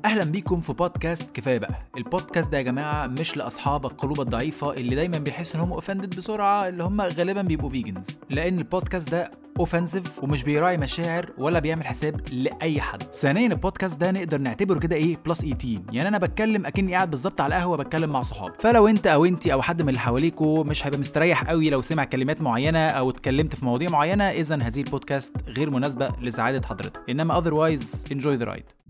اهلا بيكم في بودكاست كفايه بقى البودكاست ده يا جماعه مش لاصحاب القلوب الضعيفه اللي دايما بيحسوا ان هم اوفندد بسرعه اللي هم غالبا بيبقوا فيجنز لان البودكاست ده اوفنسيف ومش بيراعي مشاعر ولا بيعمل حساب لاي حد ثانيا البودكاست ده نقدر نعتبره كده ايه بلس 18 يعني انا بتكلم اكني قاعد بالظبط على قهوه بتكلم مع صحابي فلو انت او انت او حد من اللي حواليكوا مش هيبقى مستريح قوي لو سمع كلمات معينه او اتكلمت في مواضيع معينه اذا هذه البودكاست غير مناسبه لسعاده حضرتك انما otherwise enjoy the ride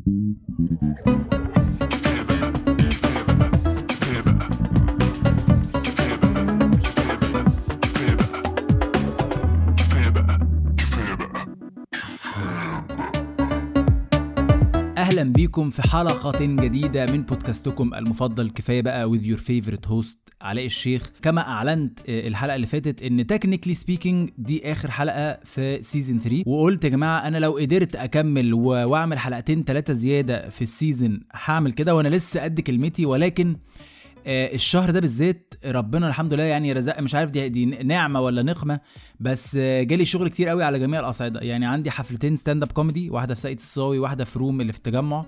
اهلا بيكم في حلقة جديدة من بودكاستكم المفضل كفاية بقى with your favorite host علاء الشيخ كما اعلنت آه، الحلقة اللي فاتت ان تكنيكلي سبيكينج دي اخر حلقة في سيزون 3 وقلت يا جماعة انا لو قدرت اكمل و- واعمل حلقتين ثلاثة زيادة في السيزون هعمل كده وانا لسه قد كلمتي ولكن آه، الشهر ده بالذات ربنا الحمد لله يعني رزق مش عارف دي, دي نعمه ولا نقمه بس آه، جالي شغل كتير قوي على جميع الاصعده يعني عندي حفلتين ستاند اب كوميدي واحده في ساقية الصاوي واحده في روم اللي في التجمع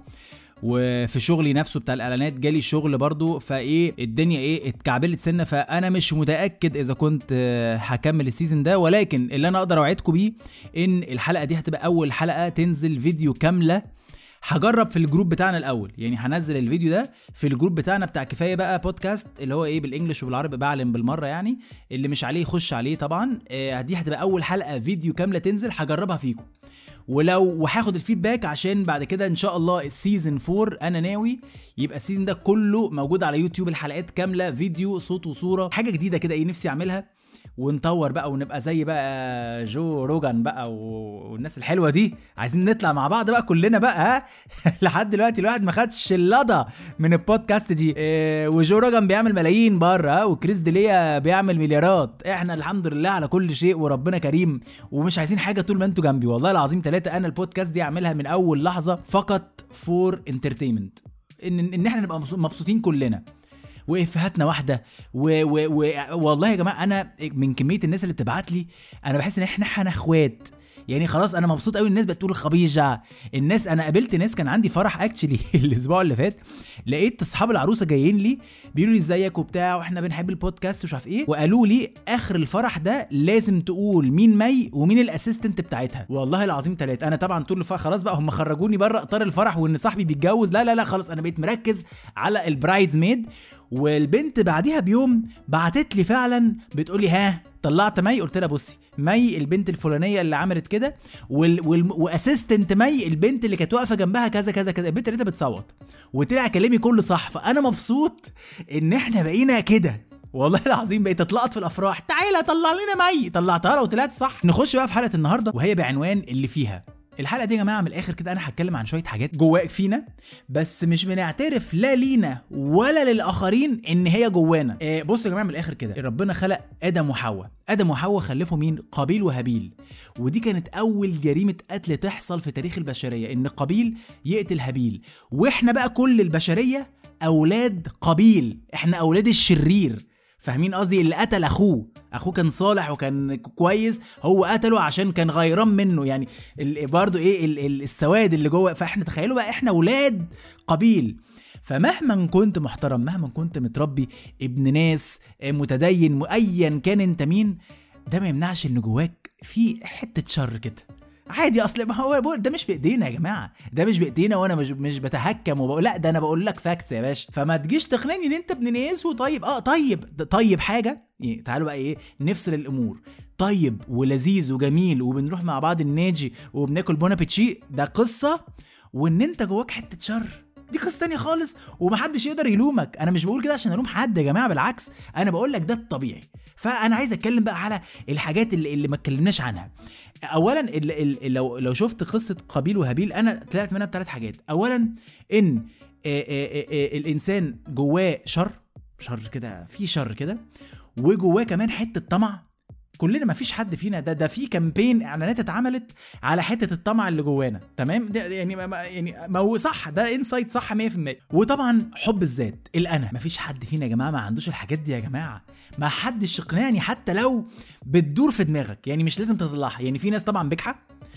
وفي شغلي نفسه بتاع الاعلانات جالي شغل برضو فايه الدنيا ايه اتكعبلت سنه فانا مش متاكد اذا كنت آه، هكمل السيزون ده ولكن اللي انا اقدر اوعدكم بيه ان الحلقه دي هتبقى اول حلقه تنزل فيديو كامله هجرب في الجروب بتاعنا الاول يعني هنزل الفيديو ده في الجروب بتاعنا بتاع كفايه بقى بودكاست اللي هو ايه بالانجلش وبالعربي بعلم بالمره يعني اللي مش عليه يخش عليه طبعا آه، دي هتبقى اول حلقه فيديو كامله تنزل هجربها فيكم ولو وهاخد الفيدباك عشان بعد كده ان شاء الله السيزون 4 انا ناوي يبقى السيزون ده كله موجود على يوتيوب الحلقات كامله فيديو صوت وصوره حاجه جديده كده ايه نفسي اعملها ونطور بقى ونبقى زي بقى جو روجان بقى و- والناس الحلوه دي عايزين نطلع مع بعض بقى كلنا بقى ها لحد دلوقتي الواحد ما خدش اللضه من البودكاست دي إيه وجو روجان بيعمل ملايين بره ها وكريس ديليا بيعمل مليارات احنا الحمد لله على كل شيء وربنا كريم ومش عايزين حاجه طول ما انتوا جنبي والله العظيم ثلاثه انا البودكاست دي اعملها من اول لحظه فقط فور انترتينمنت ان ان احنا نبقى مبسوطين كلنا وافهاتنا واحده و و و والله يا جماعه انا من كميه الناس اللي بتبعت لي انا بحس ان احنا احنا اخوات يعني خلاص انا مبسوط قوي الناس بتقول خبيجه الناس انا قابلت ناس كان عندي فرح اكشلي الاسبوع اللي فات لقيت اصحاب العروسه جايين لي بيقولوا لي ازيك وبتاع واحنا بنحب البودكاست ومش عارف ايه وقالوا لي اخر الفرح ده لازم تقول مين مي ومين الاسيستنت بتاعتها والله العظيم ثلاثه انا طبعا طول الفرح خلاص بقى هم خرجوني بره اطار الفرح وان صاحبي بيتجوز لا لا لا خلاص انا بقيت مركز على البرايدز ميد والبنت بعديها بيوم بعتت لي فعلا بتقول لي ها طلعت مي قلت لها بصي مي البنت الفلانيه اللي عملت كده وال... وال... واسيستنت مي البنت اللي كانت واقفه جنبها كذا كذا كذا البنت اللي بتصوت وطلع كلامي كله صح فانا مبسوط ان احنا بقينا كده والله العظيم بقيت اتلقط في الافراح تعالى طلع لنا مي طلعتها لها وطلعت صح نخش بقى في حلقه النهارده وهي بعنوان اللي فيها الحلقه دي يا جماعه من الاخر كده انا هتكلم عن شويه حاجات جواك فينا بس مش بنعترف لا لينا ولا للاخرين ان هي جوانا إيه بصوا يا جماعه من الاخر كده ربنا خلق ادم وحواء ادم وحواء خلفوا مين قابيل وهابيل ودي كانت اول جريمه قتل تحصل في تاريخ البشريه ان قابيل يقتل هابيل واحنا بقى كل البشريه اولاد قابيل احنا اولاد الشرير فاهمين قصدي اللي قتل اخوه اخوه كان صالح وكان كويس هو قتله عشان كان غيران منه يعني ال- برضو ايه ال- ال- السواد اللي جوه فاحنا تخيلوا بقى احنا ولاد قبيل فمهما كنت محترم مهما كنت متربي ابن ناس آه، متدين ايا كان انت مين ده ما يمنعش ان جواك في حته شر كده عادي اصل ما هو بقول ده مش بايدينا يا جماعه ده مش بايدينا وانا مش مش بتهكم وبقول لا ده انا بقول لك فاكتس يا باشا فما تجيش تقنعني ان انت ابن ناس وطيب اه طيب ده طيب حاجه يعني تعالوا بقى ايه نفصل الامور طيب ولذيذ وجميل وبنروح مع بعض الناجي وبناكل بون ابيتشي ده قصه وان انت جواك حته شر دي قصه تانية خالص ومحدش يقدر يلومك انا مش بقول كده عشان الوم حد يا جماعه بالعكس انا بقول لك ده الطبيعي فانا عايز اتكلم بقى على الحاجات اللي, اللي ما اتكلمناش عنها اولا ال ال لو لو شفت قصه قابيل وهابيل انا طلعت منها بثلاث حاجات اولا ان آه، آه، آه، الانسان جواه شر شر كده في شر كده وجواه كمان حته طمع كلنا ما فيش حد فينا ده ده في كامبين اعلانات اتعملت على حته الطمع اللي جوانا تمام ده يعني ما ما- يعني ما هو صح ده انسايت صح 100% وطبعا حب الذات الانا ما فيش حد فينا يا جماعه ما عندوش الحاجات دي يا جماعه ما حدش يقنعني حتى لو بتدور في دماغك يعني مش لازم تطلعها يعني في ناس طبعا بجحه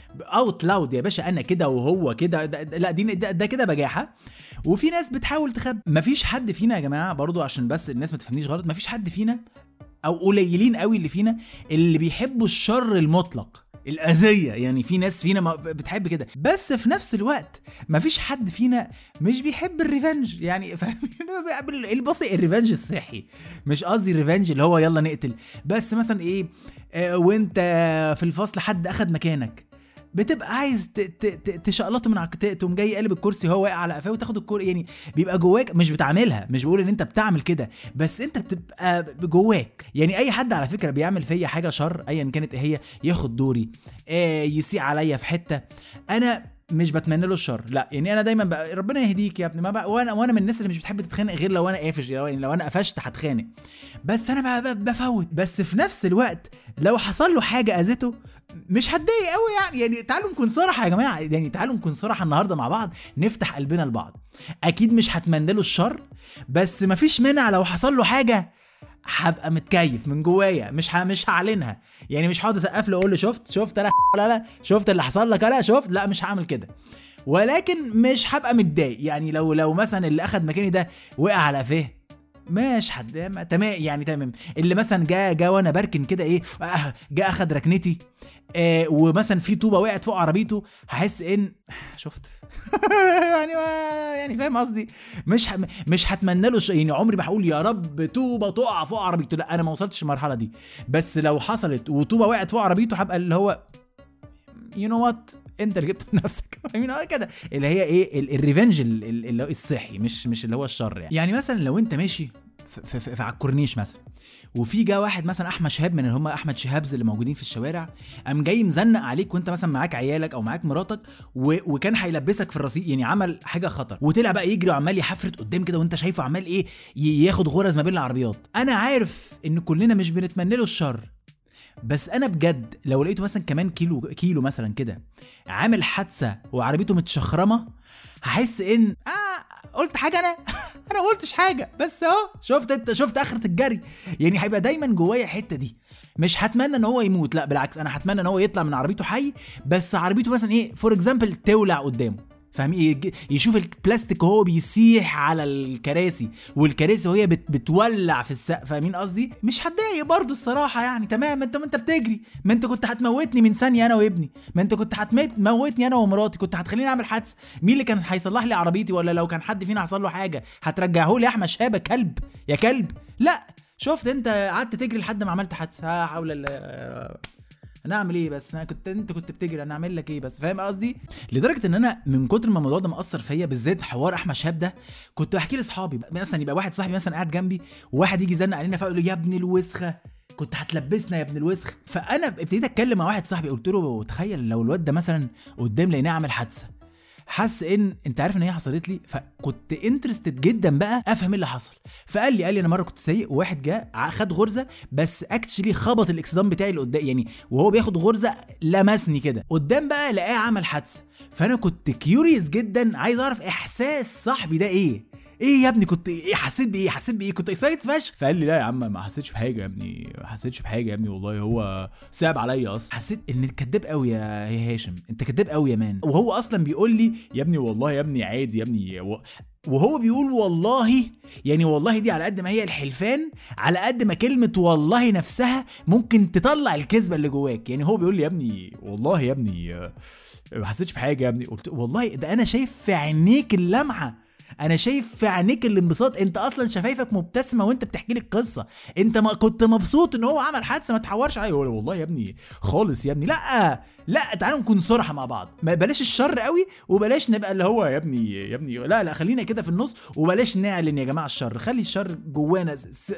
اوت لاود يا باشا انا كده وهو كده ده- ده- لا دي ده, ده كده بجاحه وفي ناس بتحاول تخبي مفيش حد فينا يا جماعه برضو عشان بس الناس ما تفهمنيش غلط مفيش حد فينا او قليلين قوي اللي فينا اللي بيحبوا الشر المطلق الأذية يعني في ناس فينا ما بتحب كده بس في نفس الوقت مفيش حد فينا مش بيحب الريفنج يعني فاهم البسيط الريفنج الصحي مش قصدي الريفنج اللي هو يلا نقتل بس مثلا ايه آه وانت في الفصل حد اخد مكانك بتبقى عايز ت- ت- ت- تشقلطه من على الكتاب تقوم جاي قالب الكرسي وهو واقع على قفاه وتاخد الكرسي يعني بيبقى جواك مش بتعملها مش بقول ان انت بتعمل كده بس انت بتبقى جواك يعني اي حد على فكره بيعمل فيا حاجه شر ايا كانت إيه هي ياخد دوري آه يسيء عليا في حته انا مش بتمنى له الشر لا يعني انا دايما بقى ربنا يهديك يا ابني ما بقى وانا وانا من الناس اللي مش بتحب تتخانق غير لو انا قافش يعني لو انا قفشت هتخانق بس انا بقى بقى بفوت بس في نفس الوقت لو حصل له حاجه اذته مش هتضايق قوي يعني يعني تعالوا نكون صراحه يا جماعه يعني تعالوا نكون صراحه النهارده مع بعض نفتح قلبنا لبعض اكيد مش هتمنى له الشر بس مفيش مانع لو حصل له حاجه هبقى متكيف من جوايا مش ه... مش هعلنها يعني مش هقعد اسقف له اقول له شفت شفت انا لا لا شفت اللي حصل لك لا شفت لا مش هعمل كده ولكن مش هبقى متضايق يعني لو لو مثلا اللي اخد مكاني ده وقع على قفاه مش حد ما- تمام يعني تمام اللي مثلا جا جا وانا بركن كده ايه آه، جا اخد ركنتي آه ومثلا في طوبه وقعت فوق عربيته هحس ان شفت يعني ما يعني فاهم قصدي مش ه... مش هتمنى له ش... يعني عمري ما هقول يا رب طوبه تقع فوق عربيته لا انا ما وصلتش المرحله دي بس لو حصلت وطوبه وقعت فوق عربيته هبقى اللي هو يو نو وات انت اللي جبت بنفسك فاهمين اه كده اللي هي ايه ال- الريفنج ال- ال- اللي هو الصحي مش مش اللي هو الشر يعني يعني مثلا لو انت ماشي في, في, في, في على الكورنيش مثلا وفي جا واحد مثلا احمد شهاب من اللي هم احمد شهابز اللي موجودين في الشوارع قام جاي مزنق عليك وانت مثلا معاك عيالك او معاك مراتك و... وكان هيلبسك في الرصيد يعني عمل حاجه خطر وطلع بقى يجري وعمال يحفرت قدام كده وانت شايفه عمال ايه ي- ياخد غرز ما بين العربيات انا عارف ان كلنا مش بنتمنى له الشر بس انا بجد لو لقيته مثلا كمان كيلو كيلو مثلا كده عامل حادثه وعربيته متشخرمه هحس ان اه قلت حاجه انا انا ما قلتش حاجه بس اهو شفت انت شفت اخره الجري يعني هيبقى دايما جوايا الحته دي مش هتمنى ان هو يموت لا بالعكس انا هتمنى ان هو يطلع من عربيته حي بس عربيته مثلا ايه فور اكزامبل تولع قدامه فاهم يج- يشوف البلاستيك وهو بيسيح على الكراسي والكراسي وهي بت بتولع في السقف فاهمين قصدي مش هتضايق برضه الصراحه يعني تمام ما انت ما انت بتجري ما انت كنت هتموتني من ثانيه انا وابني ما انت كنت هتموتني انا ومراتي كنت هتخليني اعمل حادث مين اللي كان هيصلح لي عربيتي ولا لو كان حد فينا حصل له حاجه هترجعه لي يا احمد شهاب يا كلب يا كلب لا شفت انت قعدت تجري لحد ما عملت حادثه لا حول الله انا اعمل ايه بس انا كنت انت كنت بتجري انا اعمل لك ايه بس فاهم قصدي لدرجه ان انا من كتر ما الموضوع ده مأثر فيا بالذات حوار احمد شهاب ده كنت بحكي لاصحابي مثلا يبقى واحد صاحبي مثلا قاعد جنبي وواحد يجي يزنق علينا فيقول له يا ابن الوسخه كنت هتلبسنا يا ابن الوسخ فانا ابتديت اتكلم مع واحد صاحبي قلت له تخيل لو الواد ده مثلا قدام لقيناه عامل حادثه حس ان انت عارف ان هي حصلت لي فكنت انترستد جدا بقى افهم ايه اللي حصل فقال لي قال لي انا مره كنت سايق وواحد جه ع- خد غرزه بس اكشلي خبط الاكسدام بتاعي اللي قدام يعني وهو بياخد غرزه لمسني كده قدام بقى لقاه عمل حادثه فانا كنت كيوريوس جدا عايز اعرف احساس صاحبي ده ايه ايه يا ابني كنت ايه حسيت بايه حسيت بايه كنت اكسايت فشخ فقال لي لا يا عم ما حسيتش بحاجه يا ابني ما حسيتش بحاجه يا ابني والله هو صعب عليا اصلا حسيت ان كداب قوي يا يا هاشم انت كداب قوي يا مان وهو اصلا بيقول لي يا ابني والله يا ابني عادي يا ابني و... وهو بيقول والله يعني والله دي على قد ما هي الحلفان على قد ما كلمة والله نفسها ممكن تطلع الكذبة اللي جواك يعني هو بيقول لي يا ابني والله يا ابني آه، ما حسيتش بحاجة يا ابني قلت والله ده انا شايف في عينيك اللمعة انا شايف في عينيك الانبساط انت اصلا شفايفك مبتسمه وانت بتحكي لي القصه انت ما كنت مبسوط ان هو عمل حادثه ما تحورش عليه يقول والله يا ابني خالص يا ابني لا لا تعالوا نكون صراحه مع بعض ما بلاش الشر قوي وبلاش نبقى اللي هو يا ابني يا ابني لا لا خلينا كده في النص وبلاش نعلن يا جماعه الشر خلي الشر جوانا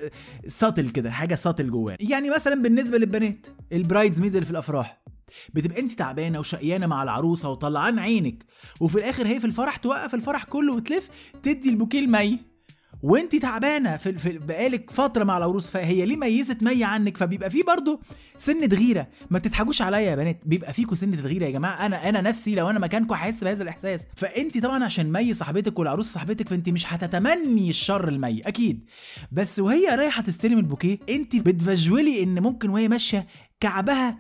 ساتل كده حاجه ساتل جوانا يعني مثلا بالنسبه للبنات البرايدز ميد اللي في الافراح بتبقى انت تعبانه وشقيانه مع العروسه وطلعان عينك وفي الاخر هي في الفرح توقف الفرح كله وتلف تدي البوكيه المي وانت تعبانه في, في بقالك فتره مع العروس فهي ليه ميزت مي عنك فبيبقى في برضه سنه غيره ما تضحكوش عليا يا بنات بيبقى فيكوا سنه غيره يا جماعه انا انا نفسي لو انا مكانكم هحس بهذا الاحساس فانت طبعا عشان مي صاحبتك والعروس صاحبتك فانت مش هتتمني الشر المي اكيد بس وهي رايحه تستلم البوكيه انت بتفجولي ان ممكن وهي ماشيه كعبها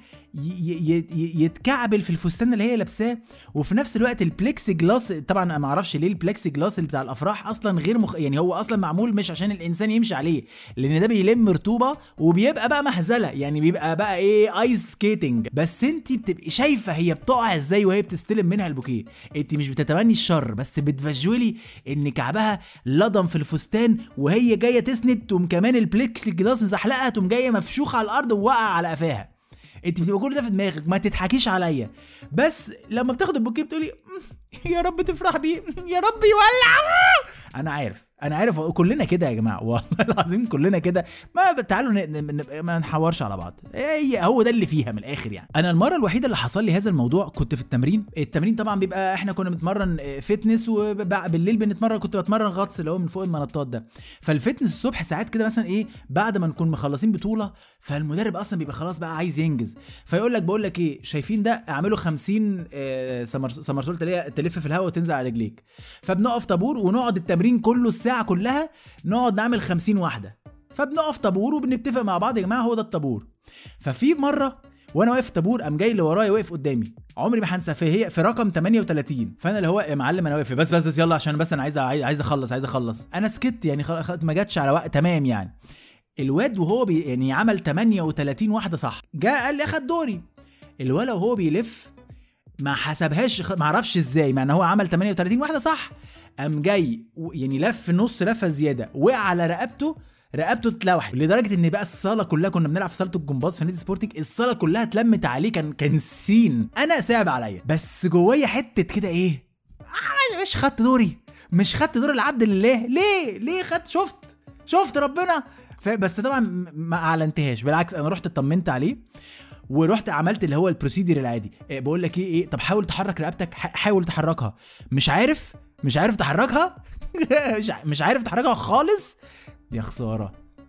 ي- ي- ي- يتكعبل في الفستان اللي هي لابساه وفي نفس الوقت البلكسي جلاس طبعا انا ما اعرفش ليه البلكسي جلاس اللي بتاع الافراح اصلا غير مخ... يعني هو اصلا معمول مش عشان الانسان يمشي عليه لان ده بيلم رطوبه وبيبقى بقى مهزله يعني بيبقى بقى ايه ايس سكيتنج بس انت بتبقي شايفه هي بتقع ازاي وهي بتستلم منها البوكيه انت مش بتتمني الشر بس بتفجولي ان كعبها لضم في الفستان وهي جايه تسند تقوم كمان البلكسي جلاس مزحلقها تقوم جايه مفشوخه على الارض وواقعه على قفاها انت بتبقى كل ده في دماغك ما تضحكيش عليا بس لما بتاخد البوكيه بتقولي "مم، يا رب تفرح بيه يا رب يولع انا عارف انا عارف كلنا كده يا جماعه والله العظيم كلنا كده ما ب- تعالوا ن- ن- ن- ما نحورش على بعض هي هو ده اللي فيها من الاخر يعني انا المره الوحيده اللي حصل لي هذا الموضوع كنت في التمرين التمرين طبعا بيبقى احنا كنا بنتمرن فتنس وبالليل بنتمرن كنت بتمرن غطس اللي هو من فوق المنطات ده فالفتنس الصبح ساعات كده مثلا ايه بعد ما نكون مخلصين بطوله فالمدرب اصلا بيبقى خلاص بقى عايز ينجز فيقول لك بقول لك ايه شايفين ده اعملوا 50 آه، سمر سمرسول تلاقيها تلف في الهواء وتنزل على رجليك فبنقف طابور ونقعد التمرين كله الساعه كلها نقعد نعمل 50 واحده فبنقف طابور وبنتفق مع بعض يا جماعه هو ده الطابور ففي مره وانا واقف في طابور قام جاي اللي ورايا واقف قدامي عمري ما هنسى في هي في رقم 38 فانا اللي هو يا معلم انا واقف بس بس بس يلا عشان بس انا عايز عايز عايز اخلص عايز اخلص انا سكت يعني خل... خل... ما جاتش على وقت تمام يعني الواد وهو بي يعني عمل 38 واحده صح جاء قال لي اخد دوري الولا وهو بيلف ما حسبهاش خ- ما اعرفش ازاي مع ان هو عمل 38 واحده صح قام جاي و- يعني لف نص لفه زياده وقع على رقبته رقبته اتلوحت لدرجه ان بقى الصاله كلها كنا بنلعب في صاله الجمباز في نادي سبورتنج الصاله كلها اتلمت عليه كان كان سين انا صعب عليا بس جوايا حته كده ايه آه، مش خدت دوري مش خدت دور العبد لله ليه ليه خدت شفت شفت ربنا ف- بس طبعا م- ما اعلنتهاش بالعكس انا رحت اطمنت عليه ورحت عملت اللي هو البروسيدر العادي إيه بقول لك ايه ايه طب حاول تحرك رقبتك ح- حاول تحركها مش عارف مش عارف تحركها مش ع- مش عارف تحركها خالص يا خساره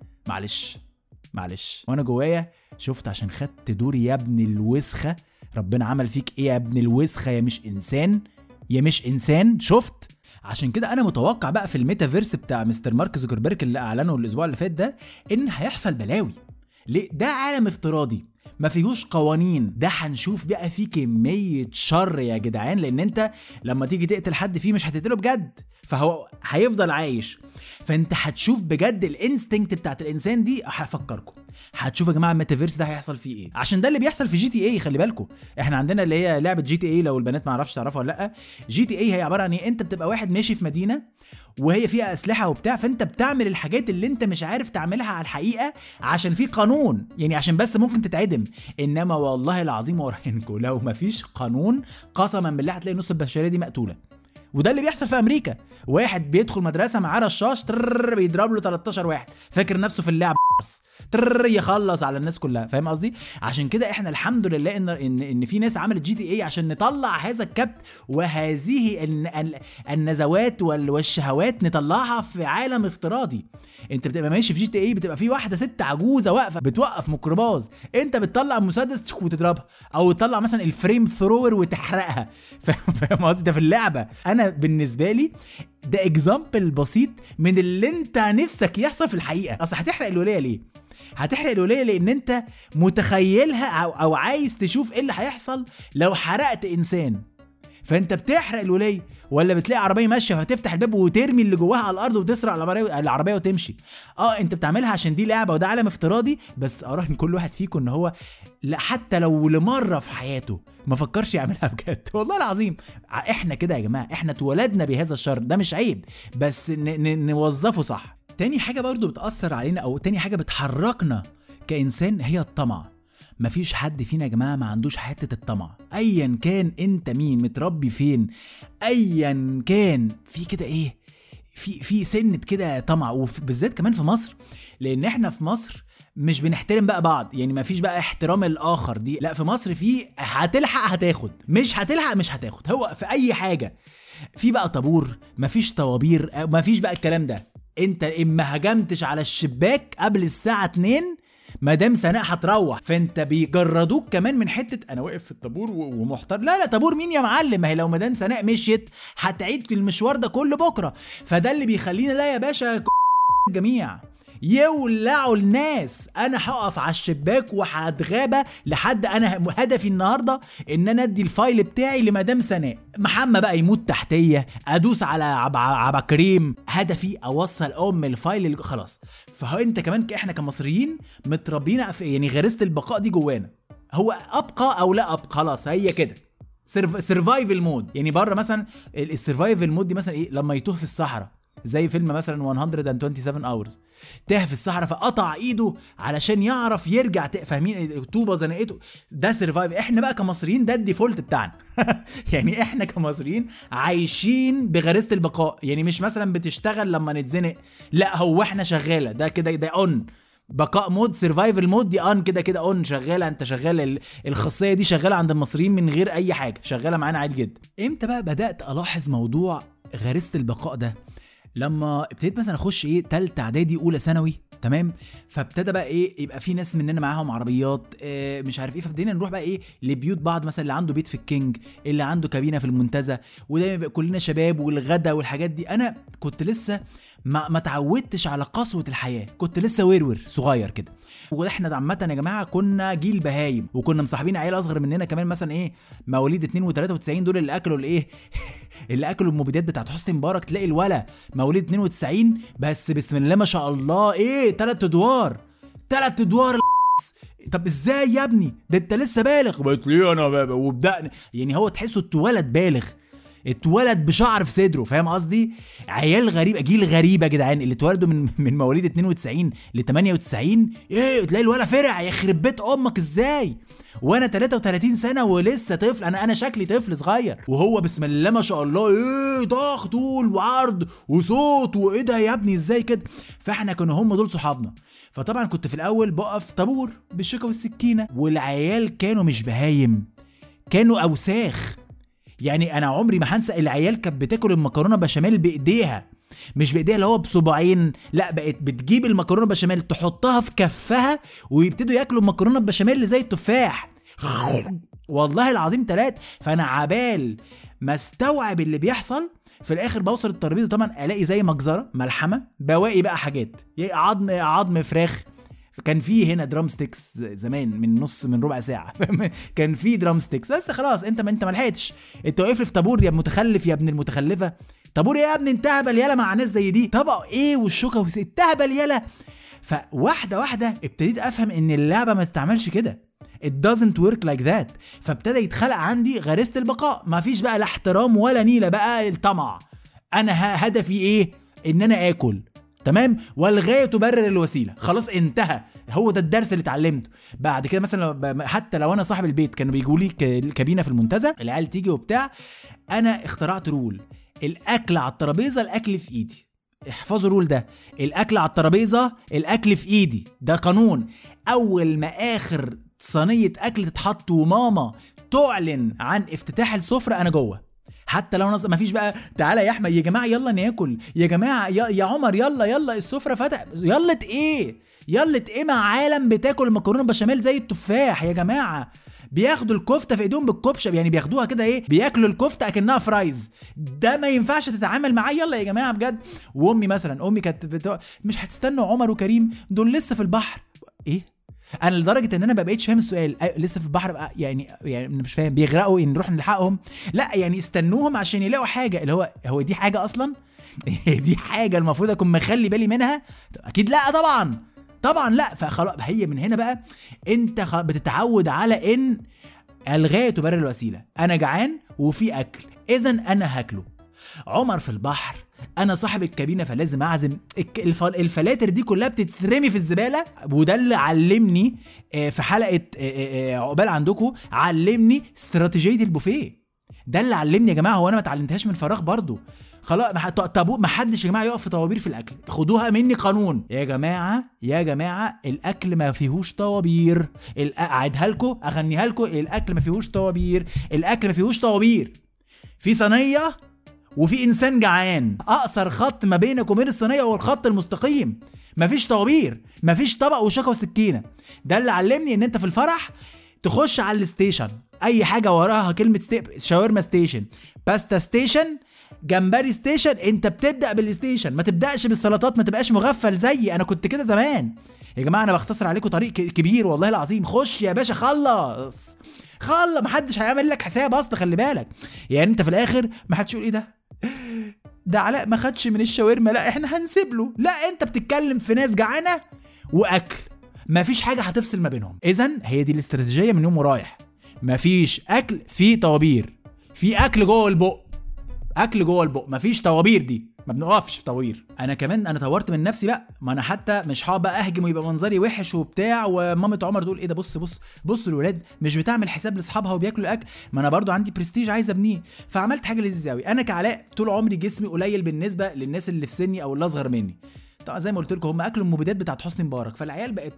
معلش معلش وانا جوايا شفت عشان خدت دوري يا ابن الوسخه ربنا عمل فيك ايه يا ابن الوسخه يا مش انسان يا مش انسان شفت عشان كده انا متوقع بقى في الميتافيرس بتاع مستر مارك زوكربيرج اللي اعلنه الاسبوع اللي فات ده ان هيحصل بلاوي ليه ده عالم افتراضي ما فيهوش قوانين ده هنشوف بقى فيه كمية شر يا جدعان لان انت لما تيجي تقتل حد فيه مش هتقتله بجد فهو هيفضل عايش فانت هتشوف بجد الانستنكت بتاعت الانسان دي هفكركم هتشوف يا جماعه الميتافيرس ده هيحصل فيه ايه عشان ده اللي بيحصل في جي تي اي خلي بالكم احنا عندنا اللي هي لعبه جي تي اي لو البنات ما عرفش تعرفها ولا لا جي تي اي هي عباره عن ايه انت بتبقى واحد ماشي في مدينه وهي فيها اسلحه وبتاع فانت بتعمل الحاجات اللي انت مش عارف تعملها على الحقيقه عشان في قانون يعني عشان بس ممكن تتعدم انما والله العظيم وراهنكم لو مفيش قانون قسما بالله هتلاقي نص البشريه دي مقتوله وده اللي بيحصل في امريكا واحد بيدخل مدرسه معاه رشاش ترر بيضرب له 13 واحد فاكر نفسه في اللعب بس ترر يخلص على الناس كلها فاهم قصدي عشان كده احنا الحمد لله ان ان ان في ناس عملت جي تي اي عشان نطلع هذا الكبت وهذه الن- ال- النزوات وال- والشهوات نطلعها في عالم افتراضي انت بتبقى ماشي في جي تي اي بتبقى في واحده ست عجوزه واقفه بتوقف ميكروباص انت بتطلع مسدس تشك وتضربها او تطلع مثلا الفريم ثرور وتحرقها فاهم فاهم قصدي ده في اللعبه انا بالنسبه لي ده اكزامبل بسيط من اللي انت نفسك يحصل في الحقيقه اصل هتحرق الولايه ليه هتحرق الولايه لان انت متخيلها او, أو عايز تشوف ايه اللي هيحصل لو حرقت انسان فانت بتحرق الولايه ولا بتلاقي عربيه ماشيه فتفتح الباب وترمي اللي جواها على الارض وتسرق العربيه العربيه وتمشي اه انت بتعملها عشان دي لعبه وده عالم افتراضي بس اراهن كل واحد فيكم ان هو لا حتى لو لمره في حياته ما فكرش يعملها بجد والله العظيم ع- احنا كده يا جماعه احنا اتولدنا بهذا الشر ده مش عيب بس ن- ن- نوظفه صح تاني حاجه برضو بتاثر علينا او تاني حاجه بتحركنا كانسان هي الطمع مفيش حد فينا يا جماعه ما عندوش حته الطمع ايا كان انت مين متربي فين ايا كان في كده ايه في في سنه كده طمع وبالذات كمان في مصر لان احنا في مصر مش بنحترم بقى بعض يعني ما فيش بقى احترام الاخر دي لا في مصر في هتلحق هتاخد مش هتلحق مش هتاخد هو في اي حاجه في بقى طابور مفيش طوابير مفيش بقى الكلام ده انت اما هجمتش على الشباك قبل الساعه 2 مدام سناء هتروح فانت بيجردوك كمان من حته انا واقف في الطابور و- ومحتار لا لا طابور مين يا معلم ما هي لو مدام سناء مشيت هتعيد المشوار ده كله بكره فده اللي بيخلينا لا يا باشا ك- الجميع يولعوا الناس انا هقف على الشباك وهتغابى لحد انا هدفي النهارده ان انا ادي الفايل بتاعي لمدام سناء محمد بقى يموت تحتيه ادوس على عب عب كريم هدفي اوصل ام الفايل اللي خلاص فهو انت كمان احنا كمصريين متربيين يعني غريزه البقاء دي جوانا هو ابقى او لا ابقى خلاص هي كده سرفايفل مود يعني بره مثلا السرفايفل مود دي مثلا ايه لما يتوه في الصحراء زي فيلم مثلا 127 اورز تاه في الصحراء فقطع ايده علشان يعرف يرجع فاهمين طوبه زنقته ده سرفايف احنا بقى كمصريين ده الديفولت بتاعنا يعني احنا كمصريين عايشين بغريزه البقاء يعني مش مثلا بتشتغل لما نتزنق لا هو احنا شغاله ده كده ده اون بقاء مود سرفايفل مود دي ان كده كده اون شغاله انت شغاله الخاصيه دي شغاله عند المصريين من غير اي حاجه شغاله معانا عادي جدا امتى بقى بدات الاحظ موضوع غريزه البقاء ده لما ابتديت مثلا اخش ايه تالتة اعدادي اولى ثانوي تمام فابتدى بقى ايه يبقى في ناس مننا معاهم عربيات إيه مش عارف ايه فابتدينا نروح بقى ايه لبيوت بعض مثلا اللي عنده بيت في الكينج اللي عنده كابينه في المنتزه ودايما بقى كلنا شباب والغدا والحاجات دي انا كنت لسه ما ما اتعودتش على قسوه الحياه كنت لسه ورور صغير كده واحنا عامه يا جماعه كنا جيل بهايم وكنا مصاحبين عيال اصغر مننا كمان مثلا ايه مواليد 2 و93 دول اللي اكلوا الايه اللي اكلوا المبيدات بتاعت حسني مبارك تلاقي الولا مواليد 92 بس بسم الله ما شاء الله ايه تلات ادوار تلات ادوار طب ازاي يا ابني ده انت لسه بالغ قلت ليه انا وبدأنا يعني هو تحسه اتولد بالغ اتولد بشعر في صدره فاهم قصدي عيال غريبه جيل غريب يا جدعان اللي اتولدوا من من مواليد 92 ل 98 ايه تلاقي الولا فرع يخرب بيت امك ازاي وانا 33 سنه ولسه طفل انا انا شكلي طفل صغير وهو بسم الله ما شاء الله ايه ضغط طول وعرض وصوت وايه ده يا ابني ازاي كده فاحنا كانوا هم دول صحابنا فطبعا كنت في الاول بقف طابور بالشوكه والسكينه والعيال كانوا مش بهايم كانوا اوساخ يعني انا عمري ما هنسى العيال كانت بتاكل المكرونه بشاميل بايديها مش بايديها اللي هو بصباعين لا بقت بتجيب المكرونه بشاميل تحطها في كفها ويبتدوا ياكلوا المكرونه بشاميل زي التفاح والله العظيم تلات فانا عبال ما استوعب اللي بيحصل في الاخر بوصل الترابيزه طبعا الاقي زي مجزره ملحمه بواقي بقى حاجات عظم عظم فراخ كان في هنا درام ستيكس زمان من نص من ربع ساعه كان في درام ستيكس بس خلاص انت ما انت ما لحقتش انت واقف في طابور يا متخلف يا ابن المتخلفه طابور ايه يا ابني انت هبل يالا مع ناس زي دي طبق ايه والشوكه انت هبل يالا فواحده واحده ابتديت افهم ان اللعبه ما تتعملش كده it doesn't work like that فابتدى يتخلق عندي غريزه البقاء ما فيش بقى لا احترام ولا نيله بقى الطمع انا هدفي ايه ان انا اكل تمام والغايه تبرر الوسيله خلاص انتهى هو ده الدرس اللي اتعلمته بعد كده مثلا حتى لو انا صاحب البيت كانوا بيجوا لي كابينه في المنتزه العيال تيجي وبتاع انا اخترعت رول الاكل على الترابيزه الاكل في ايدي احفظوا الرول ده الاكل على الترابيزه الاكل في ايدي ده قانون اول ما اخر صينيه اكل تتحط وماما تعلن عن افتتاح السفره انا جوه حتى لو نص مفيش بقى تعالى يا احمد يا جماعه يلا ناكل يا جماعه يا, يا عمر يلا يلا السفره فتح يلا ايه يلا ايه مع عالم بتاكل مكرونه بشاميل زي التفاح يا جماعه بياخدوا الكفته في ايدهم بالكبشه يعني بياخدوها كده ايه بياكلوا الكفته اكنها فرايز ده ما ينفعش تتعامل معاه يلا يا جماعه بجد وامي مثلا امي كانت بتو... مش هتستنوا عمر وكريم دول لسه في البحر ايه انا لدرجه ان انا ما بقيتش فاهم السؤال لسه في البحر بقى يعني يعني مش فاهم بيغرقوا يعني نروح نلحقهم لا يعني استنوهم عشان يلاقوا حاجه اللي هو هو دي حاجه اصلا دي حاجه المفروض اكون مخلي بالي منها اكيد لا طبعا طبعا لا فخلاص هي من هنا بقى انت بتتعود على ان الغايه تبرر الوسيله انا جعان وفي اكل اذا انا هاكله عمر في البحر انا صاحب الكابينه فلازم اعزم الفلاتر دي كلها بتترمي في الزباله وده اللي علمني في حلقه عقبال عندكم علمني استراتيجيه البوفيه ده اللي علمني يا جماعه هو انا ما اتعلمتهاش من فراغ برضو خلاص طابور ما حدش يا جماعه يقف في طوابير في الاكل خدوها مني قانون يا جماعه يا جماعه الاكل ما فيهوش طوابير اعيدها لكم اغنيها لكم الاكل ما فيهوش طوابير الاكل ما فيهوش طوابير في صينيه وفي انسان جعان اقصر خط ما بينك وبين الصينيه هو الخط المستقيم مفيش طوابير مفيش طبق وشاكه وسكينه ده اللي علمني ان انت في الفرح تخش على الستيشن اي حاجه وراها كلمه ستيب شاورما ستيشن باستا ستيشن جمبري ستيشن انت بتبدا بالستيشن ما تبداش بالسلطات ما تبقاش مغفل زيي انا كنت كده زمان يا جماعه انا بختصر عليكم طريق ك- كبير والله العظيم خش يا باشا خلص خلص محدش هيعمل لك حساب اصلا خلي بالك يعني انت في الاخر ما حدش يقول ايه ده ده علاء ما خدش من الشاورما لا احنا هنسيب له لا انت بتتكلم في ناس جعانه واكل مفيش حاجه هتفصل ما بينهم اذا هي دي الاستراتيجيه من يوم ورايح مفيش اكل في طوابير في اكل جوه البق اكل جوه البق مفيش طوابير دي ما بنقفش في طوابير انا كمان انا طورت من نفسي بقى ما انا حتى مش هقعد بقى اهجم ويبقى منظري وحش وبتاع ومامة عمر تقول ايه ده بص بص بص الولاد مش بتعمل حساب لاصحابها وبياكلوا الاكل ما انا برضو عندي برستيج عايز ابنيه فعملت حاجه لذيذه قوي انا كعلاء طول عمري جسمي قليل بالنسبه للناس اللي في سني او اللي اصغر مني طبعا زي ما قلت لكم هم اكلوا المبيدات بتاعت حسني مبارك فالعيال بقت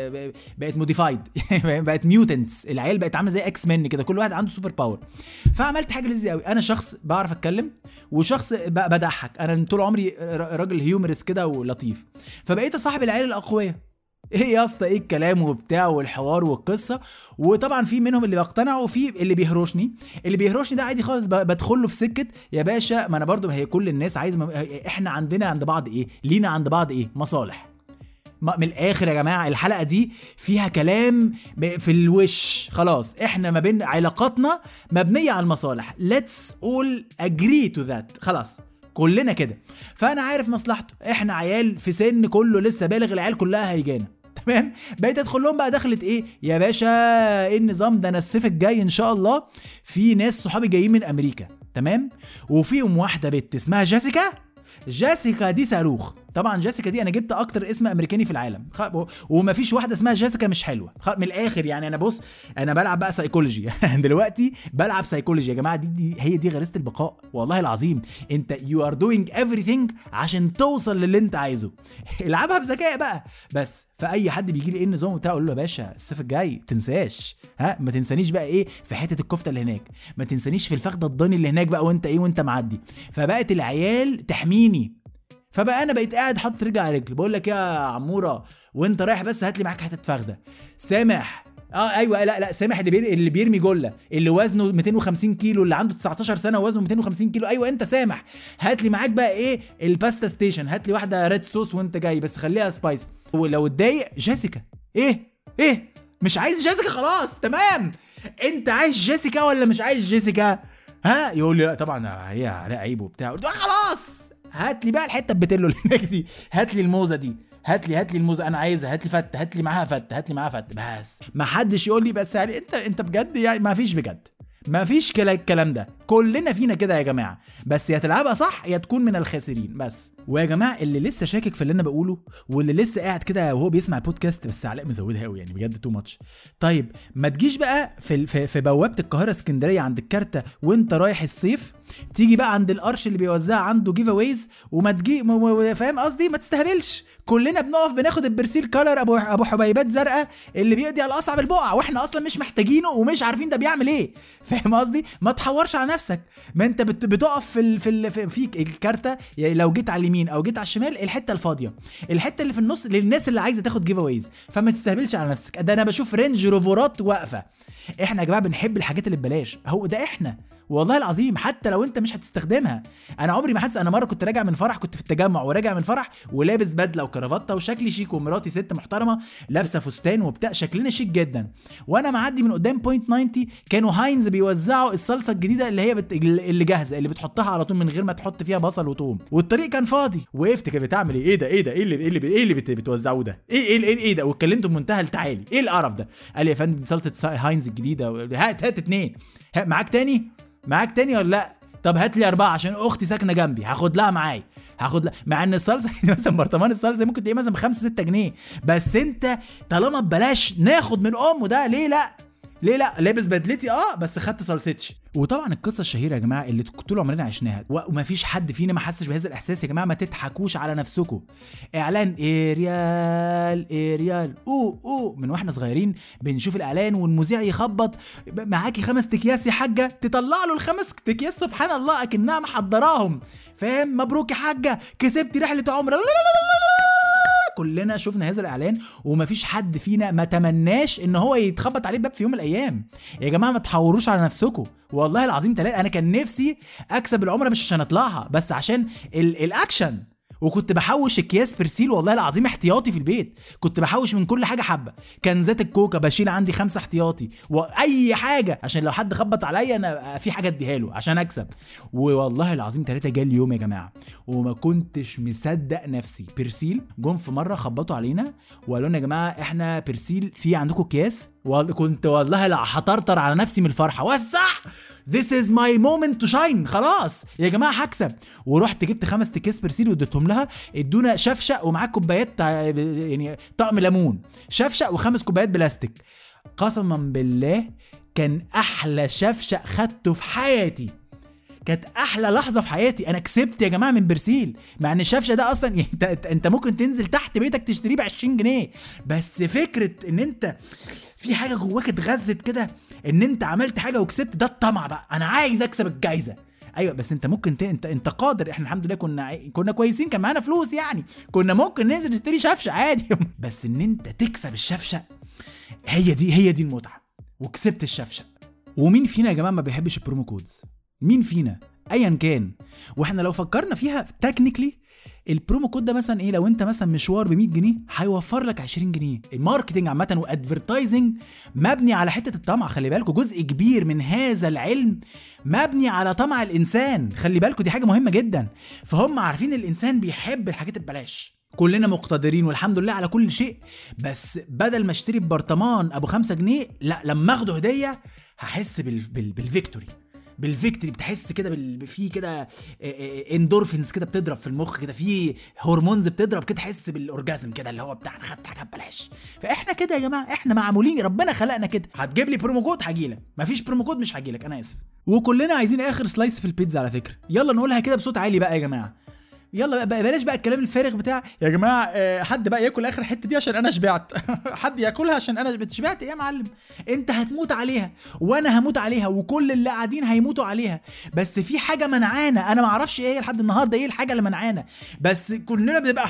بقت موديفايد بقت ميوتنتس العيال بقت عامله زي اكس مان كده كل واحد عنده سوبر باور فعملت حاجه لذيذه قوي انا شخص بعرف اتكلم وشخص ب- بضحك انا طول عمري ر- راجل هيومرس كده ولطيف فبقيت صاحب العيال الاقوياء ايه يا اسطى ايه الكلام وبتاع والحوار والقصه وطبعا في منهم اللي بقتنع وفي اللي بيهرشني اللي بيهرشني ده عادي خالص ب- بدخل له في سكه يا باشا ما انا برضو هي كل الناس عايز احنا عندنا عند بعض ايه لينا عند بعض ايه مصالح ما- من الاخر يا جماعه الحلقه دي فيها كلام ب- في الوش خلاص احنا ما بين علاقاتنا مبنيه على المصالح let's all agree to that خلاص كلنا كده فانا عارف مصلحته احنا عيال في سن كله لسه بالغ العيال كلها هيجانا تمام بقيت ادخل لهم بقى دخلت ايه يا باشا ايه النظام ده انا الصيف الجاي ان شاء الله في ناس صحابي جايين من امريكا تمام وفيهم واحده بنت اسمها جيسيكا جيسيكا دي صاروخ طبعا جيسيكا دي انا جبت اكتر اسم امريكاني في العالم خ... و- ومفيش واحده اسمها جيسيكا مش حلوه خ... من الاخر يعني انا بص انا بلعب بقى سايكولوجي دلوقتي بلعب سايكولوجي يا جماعه دي, دي هي دي غريزه البقاء والله العظيم انت يو ار دوينج everything عشان توصل للي انت عايزه العبها بذكاء بقى بس فاي حد بيجي لي ايه النظام بتاعه اقول له يا باشا الصيف الجاي تنساش ها ما تنسانيش بقى ايه في حته الكفته اللي هناك ما تنسانيش في الفخده الضاني اللي هناك بقى وانت ايه وانت معدي فبقت العيال تحميني فبقى انا بقيت قاعد حاطط رجل على رجل بقول لك يا عموره وانت رايح بس هات لي معاك حته فخده سامح اه ايوه لا لا سامح اللي بير... اللي بيرمي جله اللي وزنه 250 كيلو اللي عنده 19 سنه ووزنه 250 كيلو ايوه انت سامح هات لي معاك بقى ايه الباستا ستيشن هات لي واحده ريد صوص وانت جاي بس خليها سبايسي ولو اتضايق جيسيكا ايه ايه مش عايز جيسيكا خلاص تمام انت عايز جيسيكا ولا مش عايز جيسيكا ها يقول لي لا طبعا هي عليها عيب وبتاع قلت له خلاص هات لي بقى الحته البتلو اللي هناك دي هات لي الموزه دي هات لي هات لي الموزه انا عايزها هات لي فت هات لي معاها فت هات لي معاها فت بس ما حدش يقول لي بس يعني انت انت بجد يعني ما فيش بجد ما فيش كلا الكلام ده كلنا فينا كده يا جماعه بس يا تلعبها صح يا تكون من الخاسرين بس ويا جماعه اللي لسه شاكك في اللي انا بقوله واللي لسه قاعد كده وهو بيسمع البودكاست بس علاء مزودها قوي يعني بجد تو ماتش طيب ما تجيش بقى في في, في بوابه القاهره اسكندريه عند الكارته وانت رايح الصيف تيجي بقى عند القرش اللي بيوزع عنده جيف اويز وما تجي م- م- فاهم قصدي ما تستهبلش كلنا بنقف بناخد البرسيل كولر ابو ابو حبيبات زرقاء اللي بيقضي على اصعب البقع واحنا اصلا مش محتاجينه ومش عارفين ده بيعمل ايه فاهم قصدي ما تحورش على نفسك ما انت بت- بتقف في ال في ال في فيك الكارته يعني لو جيت على اليمين او جيت على الشمال الحته الفاضيه الحته اللي في النص للناس اللي عايزه تاخد جيف اويز فما تستهبلش على نفسك ده انا بشوف رينج روفرات واقفه احنا يا جماعه بنحب الحاجات اللي ببلاش هو ده احنا والله العظيم حتى لو انت مش هتستخدمها انا عمري ما حاسس انا مره كنت راجع من فرح كنت في التجمع وراجع من فرح ولابس بدله وكرافته وشكلي شيك ومراتي ست محترمه لابسه فستان وبتاع شكلنا شيك جدا وانا معدي من قدام بوينت 90 كانوا هاينز بيوزعوا الصلصه الجديده اللي هي بت... اللي جاهزه اللي بتحطها على طول من غير ما تحط فيها بصل وثوم والطريق كان فاضي وقفت كده بتعمل ايه ايه ده ايه ده ايه اللي ايه اللي, إيه اللي بت... بتوزعوه ده ايه ايه ايه, إيه ده واتكلمت بمنتهى التعالي ايه القرف ده قال لي يا فندم دي صلصه هاينز الجديده هات هات اتنين ها معاك تاني معاك تاني ولا لا طب هات لي اربعه عشان اختي ساكنه جنبي هاخد لها معايا هاخد لها مع ان الصلصه مثلا برطمان الصلصه ممكن تلاقيه مثلا ب 5 6 جنيه بس انت طالما ببلاش ناخد من امه ده ليه لا ليه لا لابس بدلتي اه بس خدت صلصتي وطبعا القصه الشهيره يا جماعه اللي طول عمرنا عشناها و- ومفيش حد فينا ما حسش بهذا الاحساس يا جماعه ما تضحكوش على نفسكم اعلان اريال اريال او او من واحنا صغيرين بنشوف الاعلان والمذيع يخبط ب- معاكي خمس اكياس يا حاجه تطلع له الخمس اكياس سبحان الله اكنها محضراهم فاهم مبروك يا حاجه كسبتي رحله عمره كلنا شفنا هذا الاعلان ومفيش حد فينا ما تمناش ان هو يتخبط عليه باب في يوم من الايام يا جماعه ما تحوروش على نفسكم والله العظيم ثلاثة انا كان نفسي اكسب العمره مش عشان اطلعها بس عشان ال- الاكشن وكنت بحوش اكياس برسيل والله العظيم احتياطي في البيت كنت بحوش من كل حاجه حبه كان زيت الكوكا بشيل عندي خمسه احتياطي واي حاجه عشان لو حد خبط عليا انا في حاجه اديها له عشان اكسب والله العظيم ثلاثه جه اليوم يا جماعه وما كنتش مصدق نفسي برسيل جم في مره خبطوا علينا وقالوا لنا يا جماعه احنا برسيل في عندكم اكياس وكنت والله لا هطرطر على نفسي من الفرحه وسع This is my moment to shine خلاص يا جماعه هكسب ورحت جبت خمس اكياس برسيل واديتهم لها ادونا شفشق ومعاه كوبايات تع- يعني طقم ليمون شفشق وخمس كوبايات بلاستيك قسما بالله كان احلى شفشق خدته في حياتي كانت احلى لحظه في حياتي انا كسبت يا جماعه من برسيل مع ان الشفشه ده اصلا يعني انت انت- انت ممكن تنزل تحت بيتك تشتريه ب 20 جنيه بس فكره ان انت في حاجه جواك اتغذت كده ان انت عملت حاجه وكسبت ده الطمع بقى انا عايز اكسب الجايزه ايوه بس انت ممكن ت... انت انت قادر احنا الحمد لله كنا عاي- كنا كويسين كان معانا فلوس يعني كنا ممكن ننزل نشتري شفشه عادي بس ان انت تكسب الشفشه هي دي هي دي المتعه وكسبت الشفشه ومين فينا يا جماعه ما بيحبش البرومو كودز مين فينا ايا كان واحنا لو فكرنا فيها تكنيكلي البرومو كود ده مثلا ايه لو انت مثلا مشوار ب 100 جنيه هيوفر لك 20 جنيه الماركتنج عامه وادفرتايزنج مبني على حته الطمع خلي بالكوا جزء كبير من هذا العلم مبني على طمع الانسان خلي بالكوا دي حاجه مهمه جدا فهم عارفين الانسان بيحب الحاجات ببلاش كلنا مقتدرين والحمد لله على كل شيء بس بدل ما اشتري ببرطمان ابو خمسة جنيه لا لما اخده هديه هحس بال... بال... بالفيكتوري بالفيكتوري بتحس كده بال... في كده اندورفينز كده بتضرب في المخ كده في هرمونز بتضرب كده تحس بالاورجازم كده اللي هو بتاع انا خدت حاجه ببلاش فاحنا كده يا جماعه احنا معمولين ربنا خلقنا كده هتجيب لي برومو كود هجيلك مفيش برومو كود مش هجيلك انا اسف وكلنا عايزين اخر سلايس في البيتزا على فكره يلا نقولها كده بصوت عالي بقى يا جماعه يلا بقى بلاش بقى الكلام الفارغ بتاع يا جماعه آه، حد بقى ياكل اخر حته دي عشان انا شبعت حد ياكلها عشان انا شبعت ايه يا معلم انت هتموت عليها وانا هموت عليها وكل اللي قاعدين هيموتوا عليها بس في حاجه منعانا انا ما اعرفش ايه هي لحد النهارده ايه الحاجه اللي منعانا بس كلنا بنبقى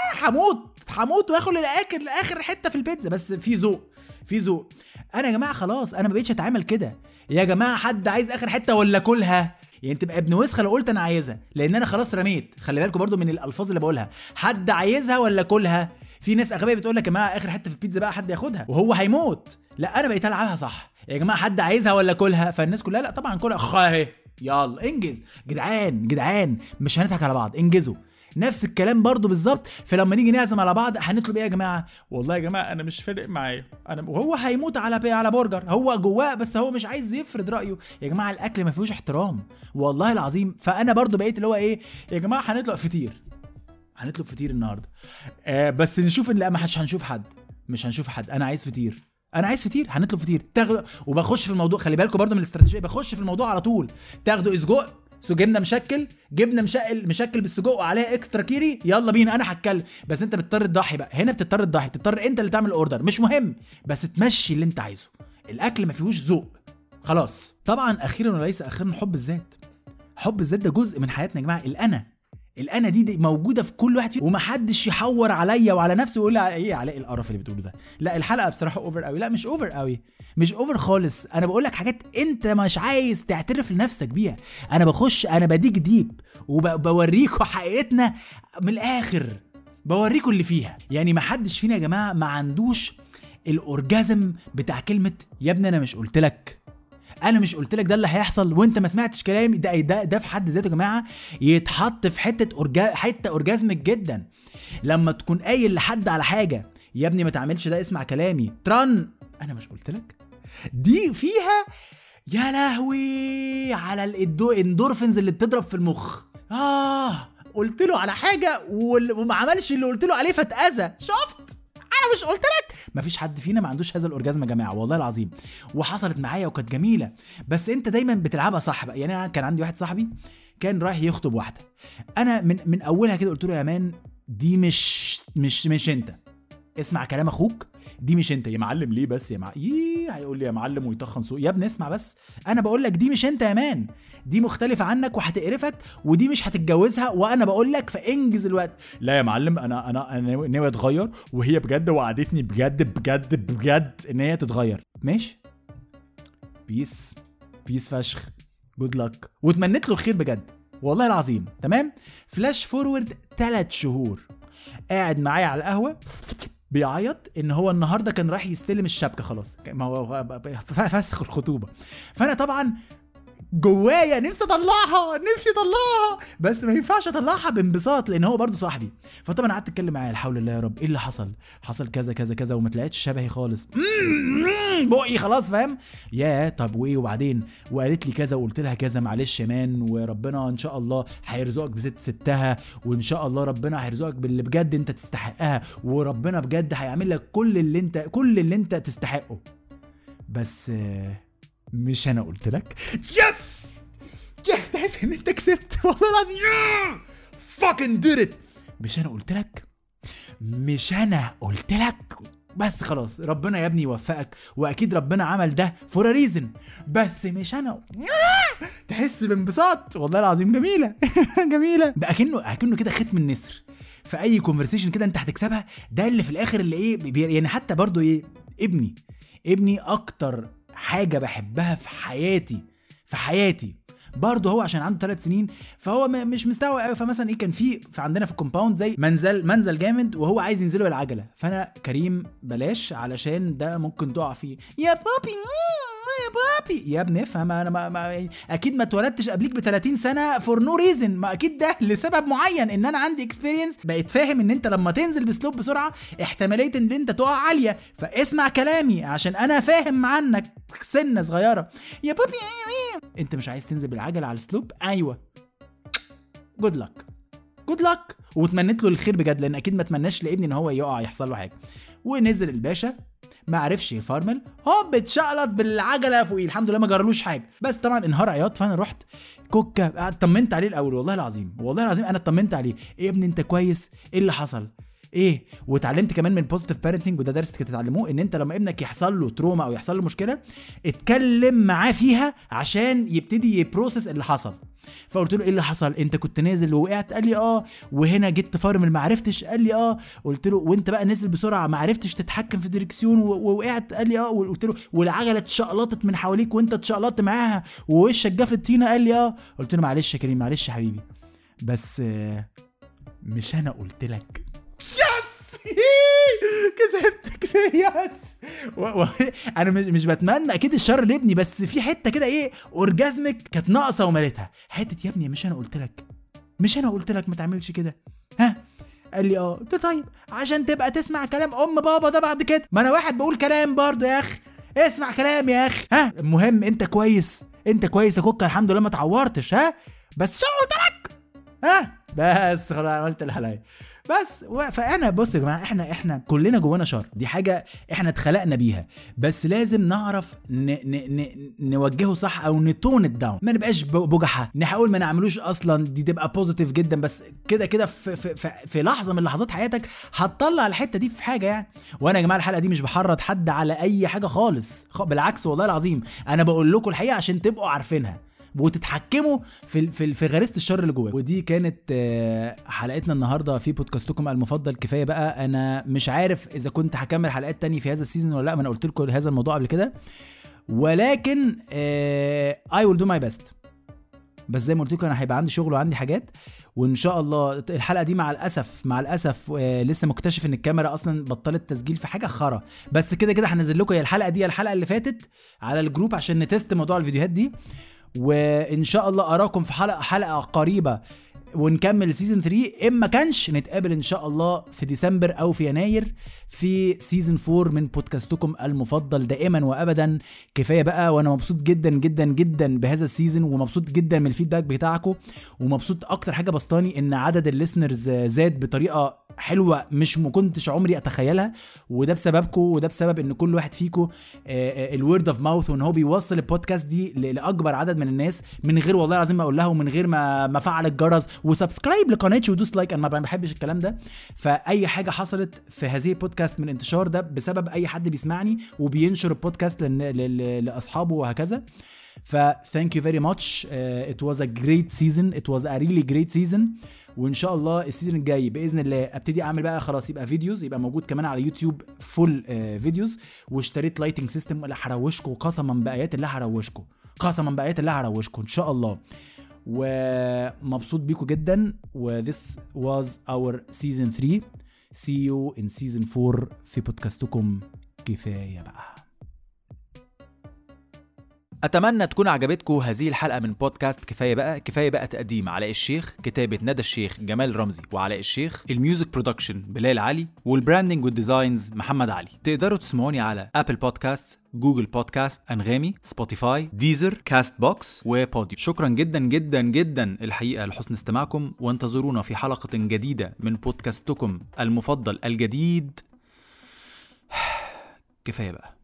هموت هموت واخد الاخر لاخر حته في البيتزا بس في ذوق في ذوق انا يا جماعه خلاص انا ما بقتش اتعامل كده يا جماعه حد عايز اخر حته ولا كلها يعني تبقى ابن وسخه لو قلت انا عايزها لان انا خلاص رميت خلي بالكم برضو من الالفاظ اللي بقولها حد عايزها ولا كلها في ناس اغبياء بتقول لك يا جماعه اخر حته في البيتزا بقى حد ياخدها وهو هيموت لا انا بقيت العبها صح يا جماعه حد عايزها ولا كلها فالناس كلها لا طبعا كلها خاهي يلا انجز جدعان جدعان مش هنضحك على بعض انجزوا نفس الكلام برضو بالظبط فلما نيجي نعزم على بعض هنطلب ايه يا جماعه والله يا جماعه انا مش فارق معايا انا وهو هيموت على بي على برجر هو جواه بس هو مش عايز يفرض رايه يا جماعه الاكل ما فيهوش احترام والله العظيم فانا برضو بقيت اللي هو ايه يا جماعه هنطلب فطير هنطلب فطير النهارده آه بس نشوف ان لا ما حدش هنشوف حد مش هنشوف حد انا عايز فطير انا عايز فطير هنطلب فطير تاخد وبخش في الموضوع خلي بالكم برضو من الاستراتيجيه بخش في الموضوع على طول تاخدوا اسجق سو جبنه مشكل جبنه مشكل مشكل بالسجق وعليها اكسترا كيري يلا بينا انا هتكلم بس انت بتضطر تضحي بقى هنا بتضطر تضحي بتضطر انت اللي تعمل اوردر مش مهم بس تمشي اللي انت عايزه الاكل ما فيهوش ذوق خلاص طبعا اخيرا وليس اخيرا حب الذات حب الذات ده جزء من حياتنا يا جماعه الانا الانا دي, دي موجوده في كل واحد فينا ومحدش يحور عليا وعلى نفسه ويقول لي ايه علاء القرف اللي بتقوله ده لا الحلقه بصراحه اوفر قوي لا مش اوفر قوي مش اوفر خالص انا بقول لك حاجات انت مش عايز تعترف لنفسك بيها انا بخش انا بديك ديب وبوريكوا حقيقتنا من الاخر بوريكوا اللي فيها يعني ما حدش فينا يا جماعه ما عندوش الاورجازم بتاع كلمه يا ابني انا مش قلت لك انا مش قلت لك ده اللي هيحصل وانت ما سمعتش كلامي ده ده ده في حد ذاته يا جماعه يتحط في حته أورجا حته اورجازمك جدا لما تكون قايل لحد على حاجه يا ابني ما تعملش ده اسمع كلامي ترن انا مش قلت لك دي فيها يا لهوي على الاندورفينز اللي بتضرب في المخ اه قلت له على حاجه وال- وما عملش اللي قلت له عليه فاتاذى شفت انا مش قلت لك مفيش حد فينا ما عندوش هذا الاورجازم يا جماعه والله العظيم وحصلت معايا وكانت جميله بس انت دايما بتلعبها صح بقى يعني انا كان عندي واحد صاحبي كان رايح يخطب واحده انا من من اولها كده قلت له يا مان دي مش مش مش انت اسمع كلام اخوك دي مش انت يا معلم ليه بس يا مع ييه هيقول لي يا معلم ويطخن سوق يا ابني اسمع بس انا بقول لك دي مش انت يا مان دي مختلفه عنك وهتقرفك ودي مش هتتجوزها وانا بقول لك فانجز الوقت لا يا معلم انا انا انا ناوي اتغير وهي بجد وعدتني بجد بجد بجد ان هي تتغير ماشي بيس بيس فشخ جود لك واتمنيت له الخير بجد والله العظيم تمام فلاش فورورد ثلاث شهور قاعد معايا على القهوه بيعيط ان هو النهارده كان رايح يستلم الشبكه خلاص ما هو فسخ الخطوبه فانا طبعا جوايا نفسي اطلعها نفسي اطلعها بس ما ينفعش اطلعها بانبساط لان هو برضه صاحبي فطبعا قعدت اتكلم معاه الحول الله يا رب ايه اللي حصل حصل كذا كذا كذا وما طلعتش شبهي خالص بقي خلاص فاهم يا طب وايه وبعدين وقالت لي كذا وقلت لها كذا معلش يا مان وربنا ان شاء الله هيرزقك بست ستها وان شاء الله ربنا هيرزقك باللي بجد انت تستحقها وربنا بجد هيعمل لك كل اللي انت كل اللي انت تستحقه بس مش انا قلت لك يس يا تحس ان انت كسبت والله العظيم فاكن ديد ات مش انا قلت لك مش انا قلت لك بس خلاص ربنا يا ابني يوفقك واكيد ربنا عمل ده فور ريزن بس مش انا تحس بانبساط والله العظيم جميله جميله ده اكنه اكنه كده ختم النسر في اي كونفرسيشن كده انت هتكسبها ده اللي في الاخر اللي ايه يعني حتى برضو ايه ابني ابني اكتر حاجه بحبها في حياتي في حياتي برضه هو عشان عنده ثلاث سنين فهو مش مستوعب قوي فمثلا ايه كان في عندنا في الكومباوند زي منزل منزل جامد وهو عايز ينزله بالعجله فانا كريم بلاش علشان ده ممكن تقع فيه يا بابي يا بابي يا ابني افهم انا ما, ما اكيد ما اتولدتش قبليك ب 30 سنه فور نو ريزن ما اكيد ده لسبب معين ان انا عندي اكسبيرينس بقيت فاهم ان انت لما تنزل بسلوب بسرعه احتماليه ان انت تقع عاليه فاسمع كلامي عشان انا فاهم عنك سنه صغيره يا بابي انت مش عايز تنزل بالعجله على السلوب ايوه جود لك جود لك وتمنيت له الخير بجد لان اكيد ما اتمناش لابني ان هو يقع يحصل له حاجه ونزل الباشا ما عرفش يفرمل هوب اتشقلط بالعجله فوقيه الحمد لله ما جرالوش حاجه بس طبعا انهار عياط فانا رحت كوكا اطمنت عليه الاول والله العظيم والله العظيم انا اطمنت عليه ايه يا ابني انت كويس ايه اللي حصل ايه واتعلمت كمان من بوزيتيف بارنتنج وده درس تتعلموه ان انت لما ابنك يحصل له تروما او يحصل له مشكله اتكلم معاه فيها عشان يبتدي يبروسس اللي حصل فقلت له ايه اللي حصل انت كنت نازل ووقعت قال لي اه وهنا جيت تفرمل ما عرفتش قال لي اه قلت له وانت بقى نازل بسرعه ما عرفتش تتحكم في الدركسيون ووقعت قال لي اه قلت له والعجله اتشقلطت من حواليك وانت اتشقلطت معاها ووشك جه في الطينه قال لي اه قلت له معلش يا كريم معلش يا حبيبي بس مش انا قلت لك يس كسبت كسبت يس و... و... انا مش, مش بتمنى اكيد الشر لابني بس في حته كده ايه اورجازمك كانت ناقصه ومليتها حته يا ابني مش انا قلت لك مش انا قلت لك ما تعملش كده ها قال لي اه قلت طيب عشان تبقى تسمع كلام ام بابا ده بعد كده ما انا واحد بقول كلام برضه يا اخي اسمع كلام يا اخي ها المهم انت كويس انت كويس يا كوكا الحمد لله ما اتعورتش ها بس شو قلت لك ها بس خلاص انا قلت اللي عليا بس فانا بص يا جماعه احنا احنا كلنا جوانا شر دي حاجه احنا اتخلقنا بيها بس لازم نعرف ن ن ن نوجهه صح او نتون داون ما نبقاش بجحه نحاول ما نعملوش اصلا دي تبقى بوزيتيف جدا بس كده كده في, في, في, في لحظه من لحظات حياتك هتطلع الحته دي في حاجه يعني وانا يا جماعه الحلقه دي مش بحرض حد على اي حاجه خالص بالعكس والله العظيم انا بقول لكم الحقيقه عشان تبقوا عارفينها وتتحكموا في في في غريزه الشر اللي جواك ودي كانت حلقتنا النهارده في بودكاستكم المفضل كفايه بقى انا مش عارف اذا كنت هكمل حلقات تانية في هذا السيزون ولا لا ما انا قلت لكم هذا الموضوع قبل كده ولكن اي ويل دو ماي بيست بس زي ما قلت لكم انا هيبقى عندي شغل وعندي حاجات وان شاء الله الحلقه دي مع الاسف مع الاسف آه لسه مكتشف ان الكاميرا اصلا بطلت تسجيل في حاجه خرا بس كده كده هنزل لكم يا الحلقه دي يا الحلقه اللي فاتت على الجروب عشان نتست موضوع الفيديوهات دي وان شاء الله اراكم في حلقه حلقه قريبه ونكمل سيزون 3 اما كانش نتقابل ان شاء الله في ديسمبر او في يناير في سيزون 4 من بودكاستكم المفضل دائما وابدا كفايه بقى وانا مبسوط جدا جدا جدا بهذا السيزون ومبسوط جدا من الفيدباك بتاعكم ومبسوط اكتر حاجه بسطاني ان عدد الليسنرز زاد بطريقه حلوه مش ما كنتش عمري اتخيلها وده بسببكم وده بسبب ان كل واحد فيكم الورد اوف ماوث وان هو بيوصل البودكاست دي ل- لاكبر عدد من الناس من غير والله العظيم ما اقول لها ومن غير ما ما افعل الجرس وسبسكرايب لقناتي ودوس لايك انا ما بحبش الكلام ده فاي حاجه حصلت في هذه البودكاست من انتشار ده بسبب اي حد بيسمعني وبينشر البودكاست لن- ل- ل- لاصحابه وهكذا ف thank you very much uh, it was a great season it was a really great season وان شاء الله السيزون الجاي باذن الله ابتدي اعمل بقى خلاص يبقى فيديوز يبقى موجود كمان على يوتيوب فول فيديوز واشتريت لايتنج سيستم اللي هروشكم قسما بايات الله هروشكم قسما بايات الله هروشكم ان شاء الله ومبسوط بيكم جدا و this was our season 3 see you in season 4 في بودكاستكم كفايه بقى اتمنى تكون عجبتكم هذه الحلقه من بودكاست كفايه بقى كفايه بقى تقديم علاء الشيخ كتابه ندى الشيخ جمال رمزي وعلاء الشيخ الميوزك برودكشن بلال علي والبراندنج والديزاينز محمد علي تقدروا تسمعوني على ابل بودكاست جوجل بودكاست انغامي سبوتيفاي ديزر كاست بوكس وبوديو شكرا جدا جدا جدا الحقيقه لحسن استماعكم وانتظرونا في حلقه جديده من بودكاستكم المفضل الجديد كفايه بقى